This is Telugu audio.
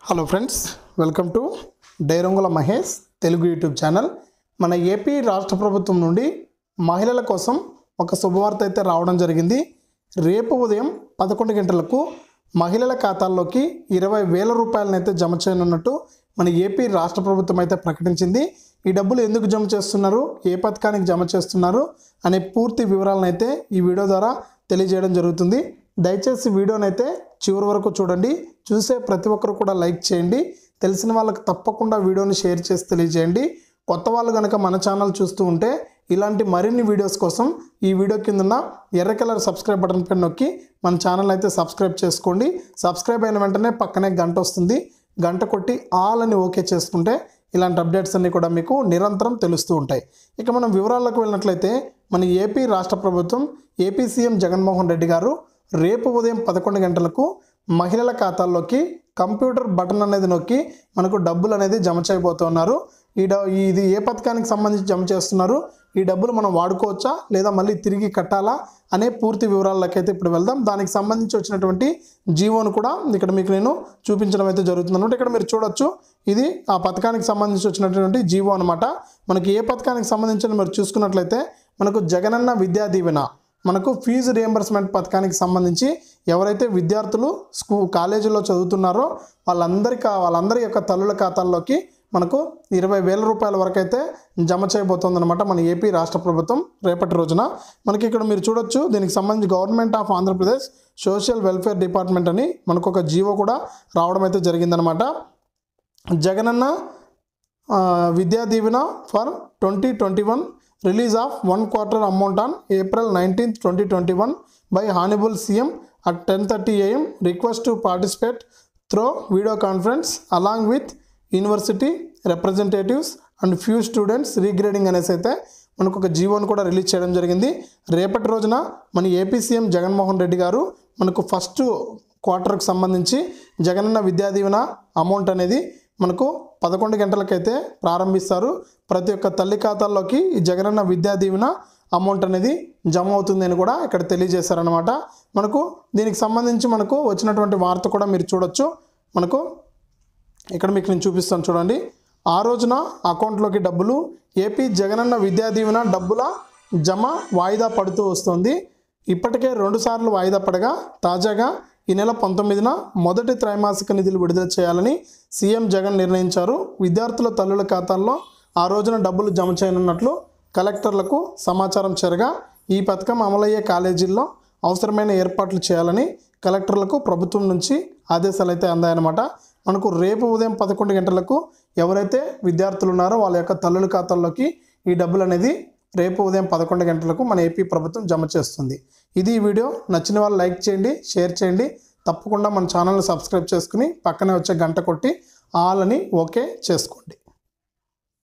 హలో ఫ్రెండ్స్ వెల్కమ్ టు డైరంగుల మహేష్ తెలుగు యూట్యూబ్ ఛానల్ మన ఏపీ రాష్ట్ర ప్రభుత్వం నుండి మహిళల కోసం ఒక శుభవార్త అయితే రావడం జరిగింది రేపు ఉదయం పదకొండు గంటలకు మహిళల ఖాతాల్లోకి ఇరవై వేల రూపాయలను అయితే జమ చేయనున్నట్టు మన ఏపీ రాష్ట్ర ప్రభుత్వం అయితే ప్రకటించింది ఈ డబ్బులు ఎందుకు జమ చేస్తున్నారు ఏ పథకానికి జమ చేస్తున్నారు అనే పూర్తి వివరాలను అయితే ఈ వీడియో ద్వారా తెలియజేయడం జరుగుతుంది దయచేసి వీడియోని అయితే చివరి వరకు చూడండి చూసే ప్రతి ఒక్కరు కూడా లైక్ చేయండి తెలిసిన వాళ్ళకి తప్పకుండా వీడియోని షేర్ చేసి తెలియజేయండి కొత్త వాళ్ళు కనుక మన ఛానల్ చూస్తూ ఉంటే ఇలాంటి మరిన్ని వీడియోస్ కోసం ఈ వీడియో కింద ఎర్ర కలర్ సబ్స్క్రైబ్ బటన్ పైన నొక్కి మన ఛానల్ అయితే సబ్స్క్రైబ్ చేసుకోండి సబ్స్క్రైబ్ అయిన వెంటనే పక్కనే గంట వస్తుంది గంట కొట్టి ఆల్ అని ఓకే చేసుకుంటే ఇలాంటి అప్డేట్స్ అన్నీ కూడా మీకు నిరంతరం తెలుస్తూ ఉంటాయి ఇక మనం వివరాలకు వెళ్ళినట్లయితే మన ఏపీ రాష్ట్ర ప్రభుత్వం ఏపీ సీఎం జగన్మోహన్ రెడ్డి గారు రేపు ఉదయం పదకొండు గంటలకు మహిళల ఖాతాల్లోకి కంప్యూటర్ బటన్ అనేది నొక్కి మనకు డబ్బులు అనేది జమ చేయబోతున్నారు ఈ డ ఇది ఏ పథకానికి సంబంధించి జమ చేస్తున్నారు ఈ డబ్బులు మనం వాడుకోవచ్చా లేదా మళ్ళీ తిరిగి కట్టాలా అనే పూర్తి వివరాలకి అయితే ఇప్పుడు వెళ్దాం దానికి సంబంధించి వచ్చినటువంటి జీవోను కూడా ఇక్కడ మీకు నేను చూపించడం అయితే జరుగుతుంది అనమాట ఇక్కడ మీరు చూడొచ్చు ఇది ఆ పథకానికి సంబంధించి వచ్చినటువంటి జీవో అనమాట మనకి ఏ పథకానికి సంబంధించి మీరు చూసుకున్నట్లయితే మనకు జగనన్న విద్యా దీవెన మనకు ఫీజు రియంబర్స్మెంట్ పథకానికి సంబంధించి ఎవరైతే విద్యార్థులు స్కూ కాలేజీలో చదువుతున్నారో వాళ్ళందరికీ వాళ్ళందరి యొక్క తల్లుల ఖాతాల్లోకి మనకు ఇరవై వేల రూపాయల వరకు అయితే జమ చేయబోతోందనమాట మన ఏపీ రాష్ట్ర ప్రభుత్వం రేపటి రోజున మనకి ఇక్కడ మీరు చూడొచ్చు దీనికి సంబంధించి government of Andhra Pradesh social welfare department అని మనకు ఒక జీవో కూడా రావడం అయితే జరిగిందనమాట జగనన్న ఆ, Vidya Deevena for twenty twenty one release of one quarter amount on April nineteenth twenty twenty one by honourable CM at ten thirty AM request to participate through video conference along with university representatives and few students regarding అనేసి అయితే మనకు ఒక జీవోని కూడా రిలీజ్ చేయడం జరిగింది రేపటి రోజున మన ఏపీ సీఎం జగన్మోహన్ రెడ్డి గారు మనకు ఫస్ట్ క్వార్టర్కి సంబంధించి జగనన్న విద్యా దీవెన అమౌంట్ అనేది మనకు పదకొండు గంటలకైతే ప్రారంభిస్తారు ప్రతి ఒక్క తల్లి ఖాతాల్లోకి ఈ జగనన్న విద్యా దీవెన అమౌంట్ అనేది జమ అవుతుంది అని కూడా ఇక్కడ తెలియజేశారనమాట మనకు దీనికి సంబంధించి మనకు వచ్చినటువంటి వార్త కూడా మీరు చూడొచ్చు మనకు ఇక్కడ మీకు నేను చూపిస్తాను చూడండి ఆ రోజున అకౌంట్లోకి డబ్బులు ఏపీ జగనన్న విద్యా దీవెన డబ్బుల జమ వాయిదా పడుతూ వస్తుంది ఇప్పటికే రెండుసార్లు వాయిదా పడగా తాజాగా ఈ నెల పంతొమ్మిదిన మొదటి త్రైమాసిక నిధులు విడుదల చేయాలని సీఎం జగన్ నిర్ణయించారు విద్యార్థుల తల్లుల ఖాతాల్లో ఆ రోజున డబ్బులు జమ చేయనున్నట్లు కలెక్టర్లకు సమాచారం చేరగా ఈ పథకం అమలయ్యే కాలేజీల్లో అవసరమైన ఏర్పాట్లు చేయాలని కలెక్టర్లకు ప్రభుత్వం నుంచి ఆదేశాలు అయితే అందాయన్నమాట మనకు రేపు ఉదయం పదకొండు గంటలకు ఎవరైతే విద్యార్థులు ఉన్నారో వాళ్ళ యొక్క తల్లుల ఖాతాల్లోకి ఈ డబ్బులు అనేది రేపు ఉదయం పదకొండు గంటలకు మన ఏపీ ప్రభుత్వం జమ చేస్తుంది ఇది ఈ వీడియో నచ్చిన వాళ్ళు లైక్ చేయండి షేర్ చేయండి తప్పకుండా మన ఛానల్ని సబ్స్క్రైబ్ చేసుకుని పక్కనే వచ్చే గంట కొట్టి ఆల్ అని ఓకే చేసుకోండి